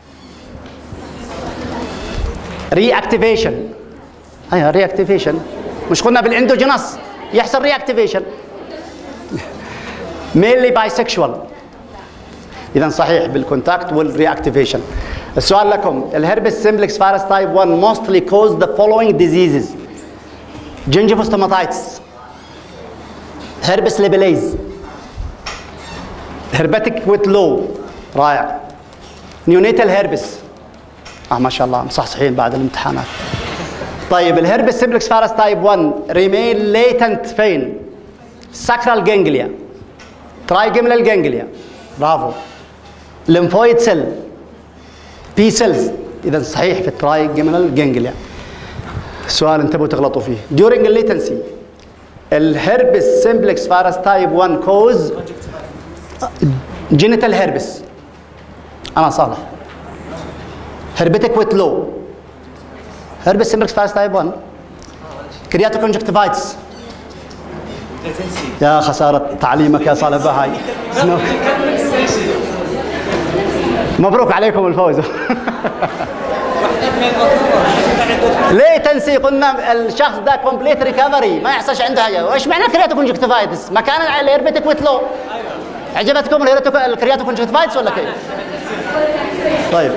ري اكتيفيشن ايوه ري اكتيفيشن مش قلنا بالاندوجينس يحصل ري اكتيفيشن مينلي باي سكشوال اذا صحيح بالكونتاكت والرياكتيفيشن السؤال لكم الهربس سمبلكس فيروس تايب 1 mostly cause the following diseases gingivitis herpes ليبليز herpetic with low رائع نيونيتال هيربس اه ما شاء الله مصحصحين بعد الامتحانات طيب الهربس سيمبلكس فارس تايب 1 ريمين ليتنت فين؟ ساكرال جانجليا ترايجمنال جانجليا برافو ليمفويد سيل بي سيلز اذا صحيح في الترايجمنال جانجليا سؤال انتبهوا تغلطوا فيه during الليتنسي الهربس سيمبلكس فارس تايب 1 كوز جينيتال هربس انا صالح هربتك ويت لو هربس سيمبلكس فارس تايب 1 كرياتو كونجكتيفايتس يا خسارة تعليمك يا صالح بهاي مبروك عليكم الفوز ليه تنسي قلنا الشخص ده كومبليت ريكفري ما يحصلش عنده حاجه وايش معنى كرياتو كونجكتيفايتس مكان الهربتك وتلو عجبتكم الكرياتو كونجكتيفايتس ولا كيف طيب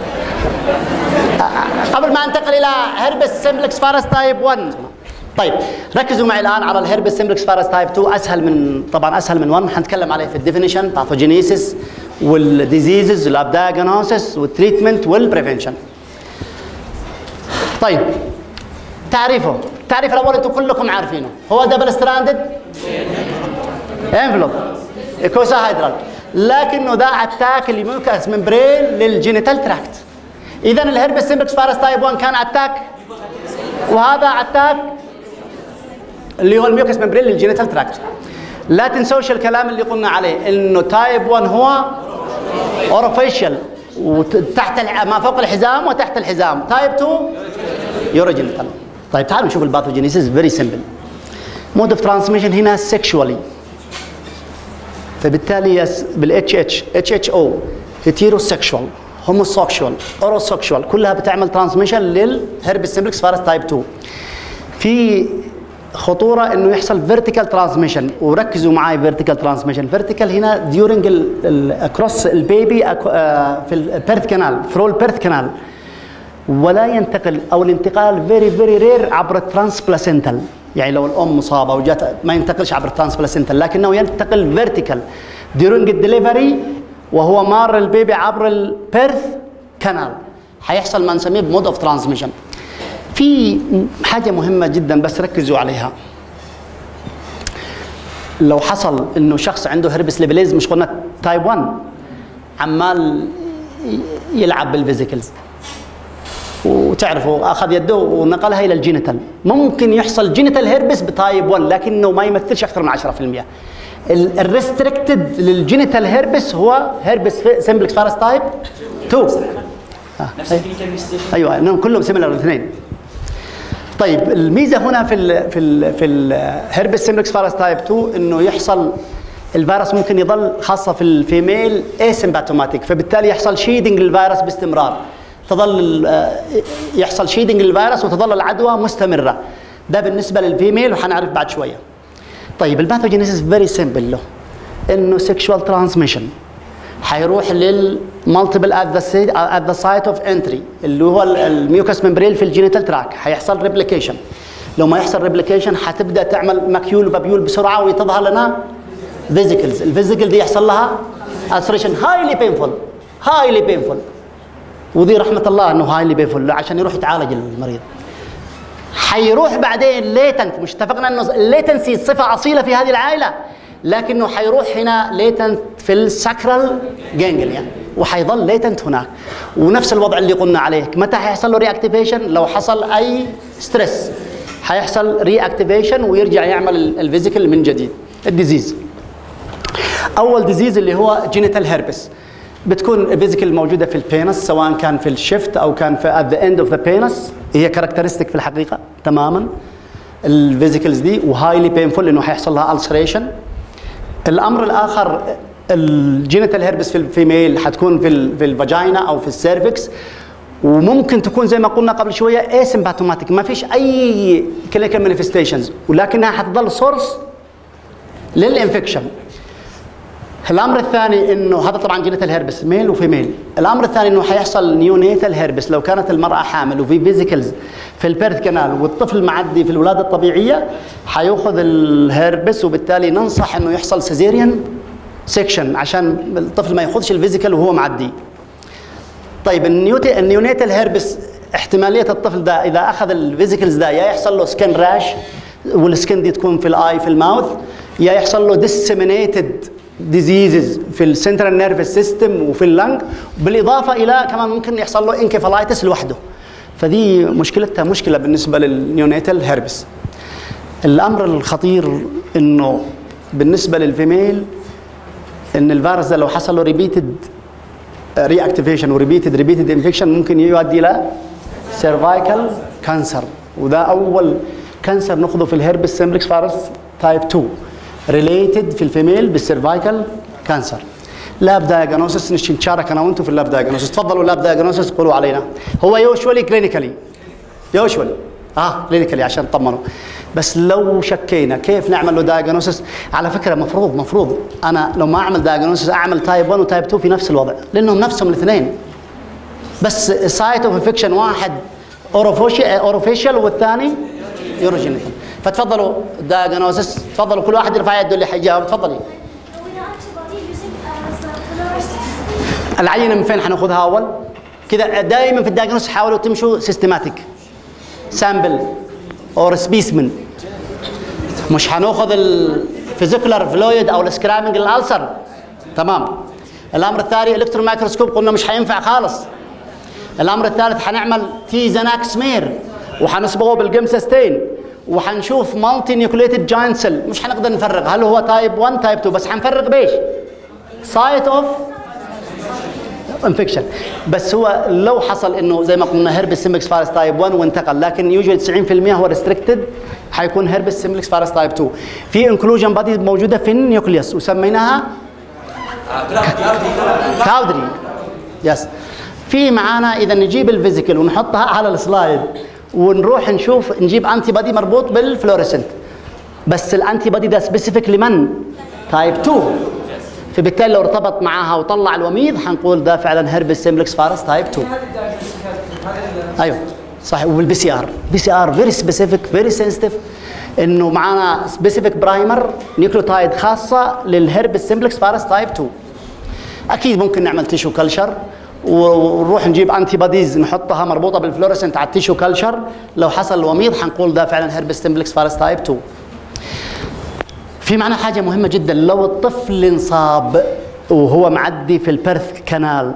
قبل ما انتقل الى هربس سيمبلكس فارس تايب 1 طيب ركزوا معي الان على الهربس سيمبلكس فارس تايب 2 اسهل من طبعا اسهل من 1 حنتكلم عليه في الديفينيشن باثوجينيسيس والديزيزز والاب دايجنوسيس والتريتمنت والبريفنشن طيب تعريفه التعريف الاول انتم كلكم عارفينه هو دبل ستراندد انفلوب هيدرال لكنه ده اتاك الميوكاس ممبرين للجينيتال تراكت اذا الهربس سيمبلكس فارس تايب 1 كان اتاك وهذا اتاك اللي هو الميوكس ممبرين للجينيتال تراكت لا تنسوش الكلام اللي قلنا عليه انه تايب 1 هو اوروفيشال وتحت ما فوق الحزام وتحت الحزام تايب 2 يوروجينيتال طيب تعالوا نشوف الباثوجينيسيس فيري سمبل مود اوف ترانسميشن هنا سيكشوالي فبالتالي بالاتش اتش اتش اتش او هيتيروسيكشوال هوموسيكشوال اوروسيكشوال كلها بتعمل ترانسميشن للهربس سيمبلكس فارس تايب 2 في خطوره انه يحصل فيرتيكال ترانسميشن وركزوا معي فيرتيكال ترانسميشن فيرتيكال هنا ديورنج اكروس البيبي في البيرث كانال ثرو البيرث كانال ولا ينتقل او الانتقال فيري فيري رير عبر الترانسبلاسنتال يعني لو الام مصابه وجات ما ينتقلش عبر الترانسبلاسنتال لكنه ينتقل فيرتيكال ديورنج الدليفري وهو مار البيبي عبر البيرث كانال حيحصل ما نسميه بمود اوف ترانسميشن في حاجه مهمه جدا بس ركزوا عليها لو حصل انه شخص عنده هربس ليبليز مش قلنا تايب 1 عمال يلعب بالفيزيكلز وتعرفوا اخذ يده ونقلها الى الجينيتال ممكن يحصل جينيتال هيربس بتايب 1 لكنه ما يمثلش اكثر من 10% الريستريكتد للجينيتال هيربس هو هيربس سمبلكس فارس تايب 2 آه. نفس ايوه انهم كلهم سيميلر الاثنين طيب الميزه هنا في ال في ال في الهربس سيمبلكس فارس تايب 2 انه يحصل الفيروس ممكن يظل خاصه في الفيميل اسيمباتوماتيك فبالتالي يحصل شيدنج للفيروس باستمرار تظل آه، يحصل شيدنج للفيروس وتظل العدوى مستمره ده بالنسبه للفيميل وحنعرف بعد شويه طيب الباثوجينيسيس فيري سيمبل له انه سيكشوال ترانسميشن حيروح للمالتيبل ات ذا ات ذا سايت اوف انتري اللي هو الميوكس ممبريل في الجينيتال تراك حيحصل ريبليكيشن لو ما يحصل ريبليكيشن حتبدا تعمل ماكيول وبابيول بسرعه وتظهر لنا فيزيكلز الفيزيكل دي يحصل لها السريشن هايلي بينفول هايلي بينفول ودي رحمه الله انه هايلي بينفول عشان يروح يتعالج المريض حيروح بعدين ليتنت مش اتفقنا انه الليتنسي صفه اصيله في هذه العائله لكنه حيروح هنا ليتنت في الساكرال جانجليا وحيظل ليتنت هناك ونفس الوضع اللي قلنا عليه متى حيحصل له رياكتيفيشن لو حصل اي ستريس حيحصل رياكتيفيشن ويرجع يعمل الفيزيكال من جديد الديزيز اول ديزيز اللي هو جينيتال هيربس بتكون فيزيكال موجوده في البينس سواء كان في الشيفت او كان في ات ذا اند اوف ذا بينس هي كاركترستيك في الحقيقه تماما الفيزيكلز دي وهايلي بينفول انه حيحصل لها السريشن الامر الاخر الجينيتال هيربس في الفيميل حتكون في في الفاجينا او في السيرفكس وممكن تكون زي ما قلنا قبل شويه اسيمباتوماتيك ما فيش اي كلينيكال مانيفستيشنز ولكنها حتظل سورس للانفكشن الامر الثاني انه هذا طبعا جينيتال هيربس ميل وفيميل الامر الثاني انه حيحصل نيونيتال هيربس لو كانت المراه حامل وفي فيزيكلز في البيرث كانال والطفل معدي في الولاده الطبيعيه حياخذ الهيربس وبالتالي ننصح انه يحصل سيزيريان سيكشن عشان الطفل ما ياخذش الفيزيكال وهو معدي طيب النيونيتال هيربس احتماليه الطفل ده اذا اخذ الفيزيكلز ده يا يحصل له سكن راش والسكن دي تكون في الاي في الماوث يا يحصل له ديسيمينيتد ديزيزز في السنترال نيرفس سيستم وفي اللنج بالاضافه الى كمان ممكن يحصل له انكفالايتس لوحده فدي مشكلتها مشكله بالنسبه للنيونيتال هيربس الامر الخطير انه بالنسبه للفيميل ان الفيروس ده لو حصل له ريبيتد ري اكتيفيشن وريبيتد ريبيتد انفكشن ممكن يؤدي الى سيرفايكال كانسر وده اول كانسر ناخذه في الهربس سيمبلكس فيروس تايب 2 ريليتد في الفيميل بالسيرفايكال كانسر لاب دايجنوسيس نشارك انا وانتم في اللاب دايجنوسيس تفضلوا لاب دايجنوسيس قولوا علينا هو يوشولي كلينيكالي يوشولي اه كلينيكالي عشان تطمنوا بس لو شكينا كيف نعمل له دايجنوسيس على فكره مفروض مفروض انا لو ما اعمل دايجنوسيس اعمل تايب 1 وتايب 2 في نفس الوضع لانهم نفسهم الاثنين بس سايت اوف انفكشن واحد اوروفيشال والثاني يوروجينيتال فتفضلوا دايجنوسيس تفضلوا كل واحد يرفع يده اللي حيجاوب تفضلي العينه من فين حناخذها اول؟ كذا دائما في الدايجنوس حاولوا تمشوا سيستماتيك سامبل اور سبيسمن مش حناخذ الفيزيكولار فلويد او السكرامنج للالسر تمام الامر الثاني الكترون مايكروسكوب قلنا مش حينفع خالص الامر الثالث حنعمل تي زناك سمير وحنصبغه بالجمسستين وحنشوف مالتي نيوكليتد جاينت سيل مش حنقدر نفرق هل هو تايب 1 تايب 2 بس حنفرق بايش؟ سايت اوف انفكشن بس هو لو حصل انه زي ما قلنا هربس سيمبلكس فارس تايب 1 وانتقل لكن يوجد 90% هو ريستريكتد حيكون هربس سيمبلكس فارس تايب 2 في انكلوجن بادي موجوده في النيوكليوس وسميناها كاودري يس في معانا اذا نجيب الفيزيكال ونحطها على السلايد ونروح نشوف نجيب انتي بادي مربوط بالفلوريسنت بس الانتي بادي ده سبيسيفيك لمن؟ تايب 2 فبالتالي لو ارتبط معاها وطلع الوميض حنقول ده فعلا هربس سيمبلكس فارس تايب 2 ايوه صح وبالبي سي ار بي سي ار فيري سبيسيفيك فيري سنسيتيف انه معانا سبيسيفيك برايمر نيوكليوتايد خاصه للهربس سيمبلكس فارس تايب 2 اكيد ممكن نعمل تيشو كلشر ونروح نجيب انتي بوديز نحطها مربوطه بالفلوريسنت على التيشو كلشر لو حصل وميض حنقول ده فعلا هربس سيمبلكس فارس تايب 2 في معنا حاجه مهمه جدا لو الطفل انصاب وهو معدي في البرث كانال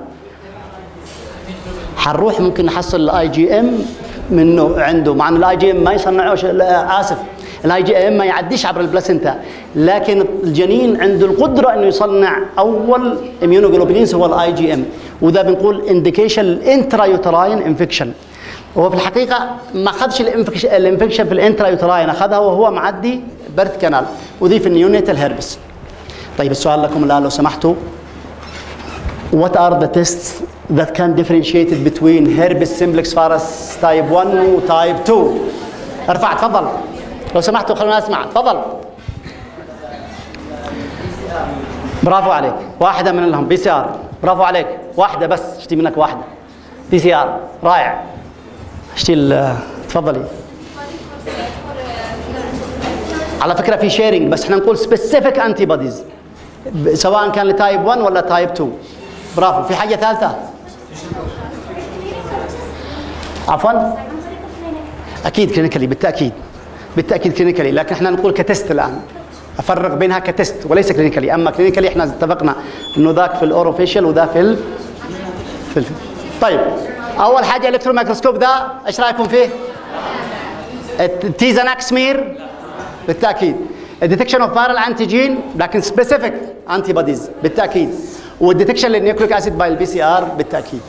حنروح ممكن نحصل الاي جي ام منه عنده مع ان الاي جي ام ما يصنعوش اسف الاي جي ام ما يعديش عبر البلاسنتا لكن الجنين عنده القدره انه يصنع اول اميونوجلوبولينز هو الاي جي ام وده بنقول انديكيشن الانترا يوتراين انفكشن هو في الحقيقه ما اخذش الانفكشن في الانترا يوتراين اخذها وهو معدي بيرث كانال ودي في النيونيتال هيربس طيب السؤال لكم الان لو سمحتوا what are the tests that can differentiate between herpes simplex virus type 1 و type 2 ارفع تفضل لو سمحتوا خلونا اسمع تفضل برافو عليك واحدة من لهم بي سي ار برافو عليك واحدة بس اشتي منك واحدة بي سي ار رائع اشتي تفضلي على فكره في شيرنج بس احنا نقول سبيسيفيك انتي بوديز سواء كان لتايب 1 ولا تايب 2 برافو في حاجه ثالثه عفوا اكيد كلينيكالي بالتاكيد بالتاكيد كلينيكالي لكن احنا نقول كتست الان افرق بينها كتست وليس كلينيكالي اما كلينيكالي احنا اتفقنا انه ذاك في الاوروفيشال وذا في ال... في ال... طيب اول حاجه الكترون مايكروسكوب ده ايش رايكم فيه؟ التيزاناك سمير بالتاكيد الديتكشن اوف فايرال انتيجين لكن سبيسيفيك انتي بوديز بالتاكيد والديتكشن للنيوكليك اسيد باي البي سي ار بالتاكيد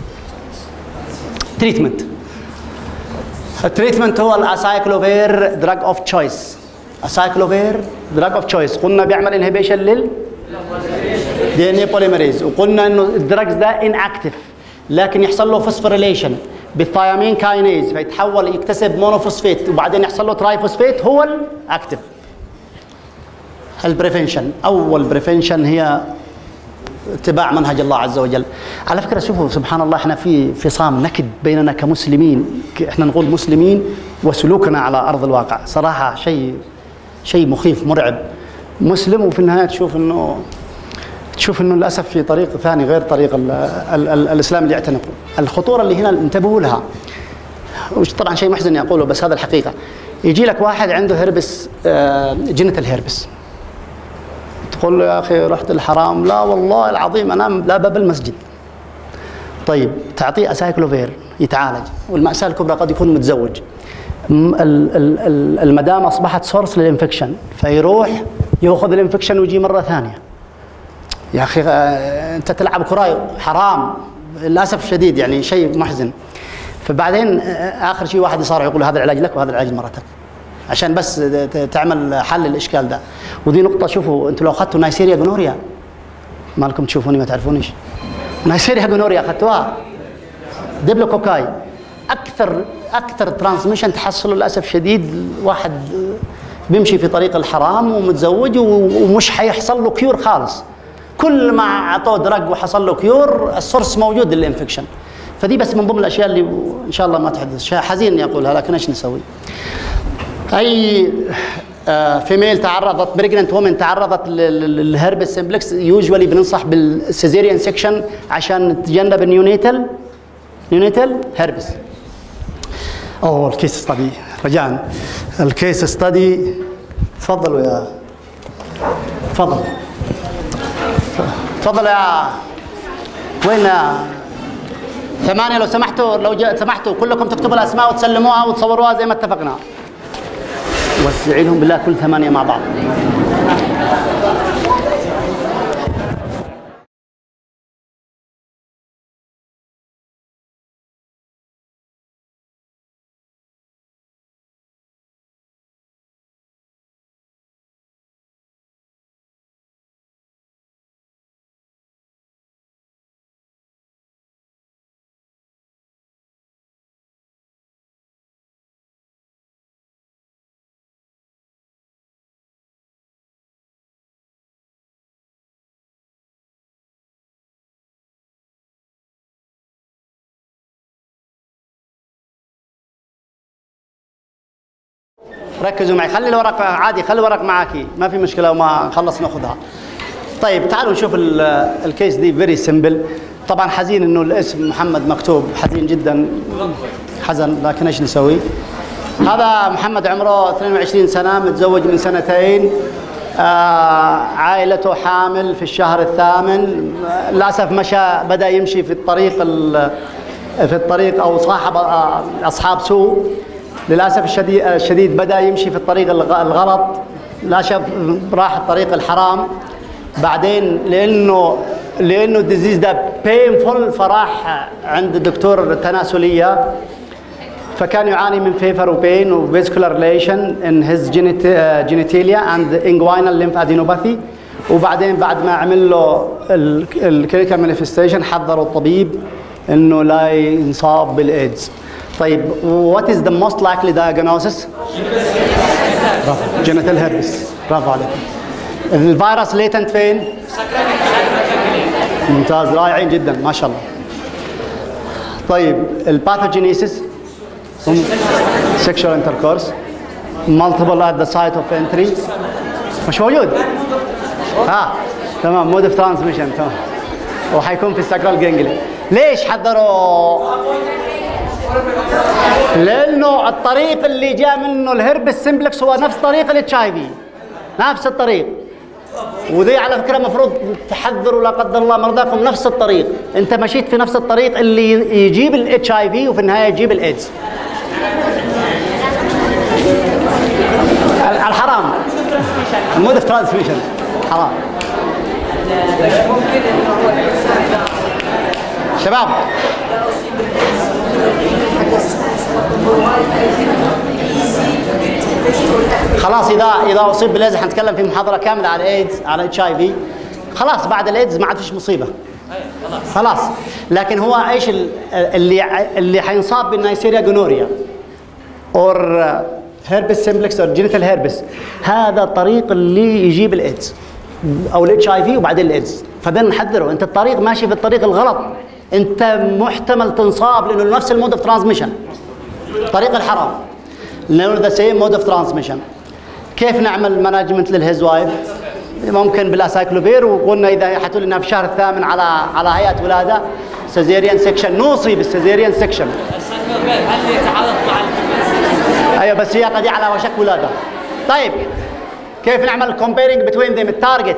تريتمنت التريتمنت هو الاسايكلوفير دراج اوف تشويس اسايكلوفير دراج اوف تشويس قلنا بيعمل انهبيشن لل دي ان اي بوليمريز وقلنا انه الدراجز ده ان اكتف لكن يحصل له فوسفوريليشن بالثيامين كاينيز فيتحول يكتسب مونوفوسفيت وبعدين يحصل له ترايفوسفيت هو الاكتف البريفنشن اول بريفنشن هي اتباع منهج الله عز وجل على فكره شوفوا سبحان الله احنا في فصام نكد بيننا كمسلمين احنا نقول مسلمين وسلوكنا على ارض الواقع صراحه شيء شيء مخيف مرعب مسلم وفي النهايه تشوف انه تشوف انه للاسف في طريق ثاني غير طريق ال ال ال الاسلام اللي يعتنقه الخطوره اللي هنا انتبهوا لها وش طبعا شيء محزن اقوله بس هذا الحقيقه يجي لك واحد عنده هربس آه، جنة الهربس تقول له يا اخي رحت الحرام لا والله العظيم انام لا باب المسجد طيب تعطيه اسايكلوفير يتعالج والماساه الكبرى قد يكون متزوج المدام اصبحت سورس للانفكشن فيروح ياخذ الانفكشن ويجي مره ثانيه يا اخي آه، انت تلعب كره حرام للاسف الشديد يعني شيء محزن فبعدين آه، اخر شيء واحد يصارع يقول هذا العلاج لك وهذا العلاج لمرتك عشان بس تعمل حل الاشكال ده ودي نقطه شوفوا انتم لو اخذتوا نايسيريا جونوريا ما لكم تشوفوني ما تعرفونيش نايسيريا جونوريا اخذتوها ديبلوكوكاي اكثر اكثر ترانسميشن تحصله للاسف شديد واحد بيمشي في طريق الحرام ومتزوج ومش حيحصل له كيور خالص كل ما اعطوه دراج وحصل له كيور السورس موجود للانفكشن فدي بس من ضمن الاشياء اللي ان شاء الله ما تحدث حزين اني اقولها لكن ايش نسوي؟ اي فيميل آه، تعرضت بريجننت وومن تعرضت للهربس سمبلكس يوجوالي بننصح بالسيزيريان سكشن عشان نتجنب النيونيتال نيونيتال هربس اوه الكيس ستدي رجاء الكيس ستدي تفضلوا يا تفضل تفضل يا وين يا ثمانية لو سمحتوا لو سمحتوا كلكم تكتبوا الأسماء وتسلموها وتصوروها زي ما اتفقنا وسعي لهم بالله كل ثمانية مع بعض ركزوا معي خلي الورق عادي خلي الورق معاكي ما في مشكله وما نخلص ناخذها طيب تعالوا نشوف الكيس دي فيري سمبل طبعا حزين انه الاسم محمد مكتوب حزين جدا حزن لكن ايش نسوي هذا محمد عمره 22 سنه متزوج من سنتين آه عائلته حامل في الشهر الثامن للاسف مشى بدا يمشي في الطريق في الطريق او صاحب آه اصحاب سوء للاسف الشديد الشديد بدا يمشي في الطريق الغلط لا شاف راح الطريق الحرام بعدين لانه لانه الديزيز ده بينفول فراح عند الدكتور التناسليه فكان يعاني من فيفر وبين وفيسكولار ريليشن ان هيز جينيتيليا اند انجوينال ليمف ادينوباثي وبعدين بعد ما عمل له الكلينيكال مانيفستيشن حذروا الطبيب انه لا ينصاب بالايدز طيب what is the most likely diagnosis؟ جينيتال هيربس برافو عليك الفيروس ليتنت فين؟ ممتاز رائعين جدا ما شاء الله طيب الباثوجينيسيس sexual intercourse multiple at the site of entry مش موجود ها تمام مود اوف ترانسميشن تمام وحيكون في الساكرال جانجلي ليش حذروا لانه الطريق اللي جاء منه الهرب السمبلكس هو نفس طريق الاتش اي في نفس الطريق وذي على فكره المفروض تحذروا لا قدر الله مرضاكم نفس الطريق انت مشيت في نفس الطريق اللي يجيب الاتش اي في وفي النهايه يجيب الايدز الحرام المود اوف ترانسميشن حرام ممكن انه هو شباب خلاص اذا اذا اصيب بالايدز حنتكلم في محاضره كامله على الايدز على اتش اي في خلاص بعد الايدز ما عاد فيش مصيبه خلاص لكن هو ايش اللي اللي حينصاب بالنيسيريا جونوريا اور هيربس سمبلكس اور جينيتال هيربس هذا الطريق اللي يجيب الايدز او الاتش اي في وبعدين الايدز فده نحذره انت الطريق ماشي في الطريق الغلط انت محتمل تنصاب لانه نفس المود اوف ترانسميشن طريق الحرام لانه ذا سيم مود اوف ترانسميشن كيف نعمل مانجمنت للهيز وايف ممكن بالاسايكلوفير وقلنا اذا حتقول انها في الشهر الثامن على على هيئه ولاده سيزيريان سكشن نوصي بالسيزيريان سكشن هل يتعارض مع ايوه بس هي قد على وشك ولاده طيب كيف نعمل كومبيرنج بتوين ذيم التارجت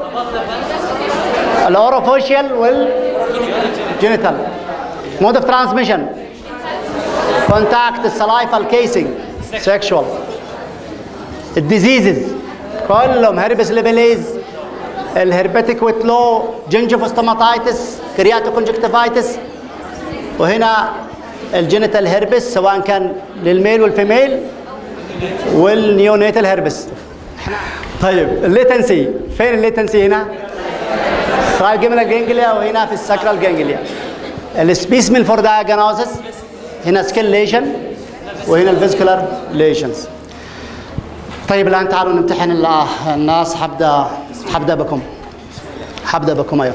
الاوروفوشيال والجينيتال مود اوف ترانسميشن كونتاكت السلايفال كيسنج سيكشوال الديزيزز كلهم هربس ليبليز الهربتيك ويتلو جنجفوستوماتايتس كرياتو كونجكتيفايتس وهنا الجينيتال هربس سواء كان للميل والفيميل والنيونيتال هربس طيب الليتنسي فين الليتنسي هنا؟ ترايجيمينال جانجليا وهنا في الساكرال جانجليا السبيسمين فور دايجنوزس هنا سكيل ليشن وهنا الفيزيكولار ليشنز طيب الان تعالوا نمتحن ال- الناس حبدا حبدا بكم حبدا بكم ايوه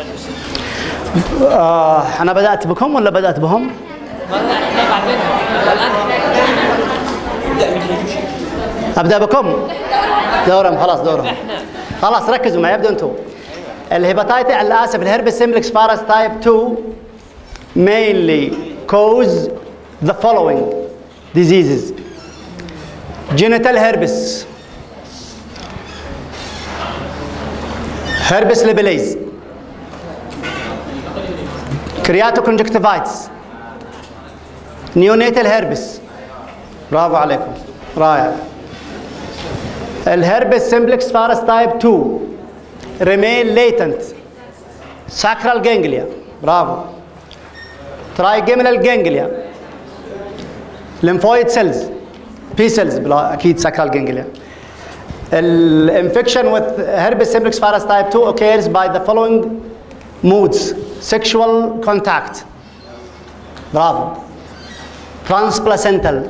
آه انا بدات بكم ولا بدات بهم؟ احنا بعدين ابدا بكم دورهم خلاص دورهم خلاص ركزوا معي ابدوا انتم الهيباتايتس اسف الهربس سيمبلكس فارس تايب 2 mainly cause the following diseases genital herpes herpes labiales keratoconjunctivitis neonatal herpes برافو عليكم رائع الهربس سمبلكس فارس تايب 2 remain latent sacral ganglia برافو trigeminal ganglia lymphoid cells P cells بلا اكيد sacral ganglia الانفكشن with herpes simplex virus type 2 occurs by the following moods sexual contact برافو transplacental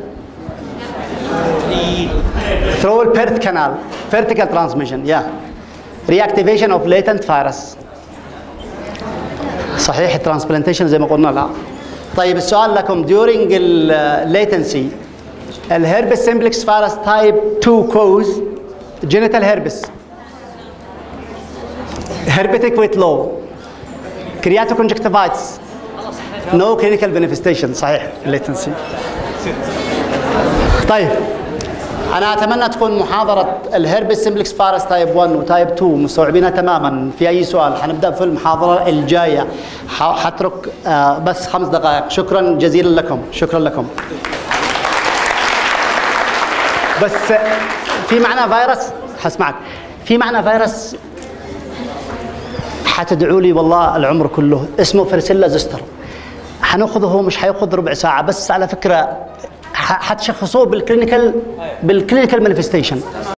through the birth canal vertical transmission yeah reactivation of latent virus صحيح الترانسبلانتيشن زي ما قلنا لا طيب السؤال لكم during الليتنسي الهربس سمبلكس فارس تايب 2 كوز genital herpes herpetic with low keratoconjunctivitis no clinical manifestation صحيح الليتنسي طيب انا اتمنى تكون محاضره الهربس سمبلكس فارس تايب 1 وتايب 2 مستوعبينها تماما في اي سؤال حنبدا في المحاضره الجايه ح- حترك آه، بس خمس دقائق شكرا جزيلا لكم شكرا لكم بس في معنا فيروس حسمعك في معنا فيروس حتدعوا لي والله العمر كله اسمه فرسيلا زستر حناخذه هو مش حياخذ ربع ساعه بس على فكره ح- حتشخصوه بالكلينيكال بالكلينيكال مانيفستيشن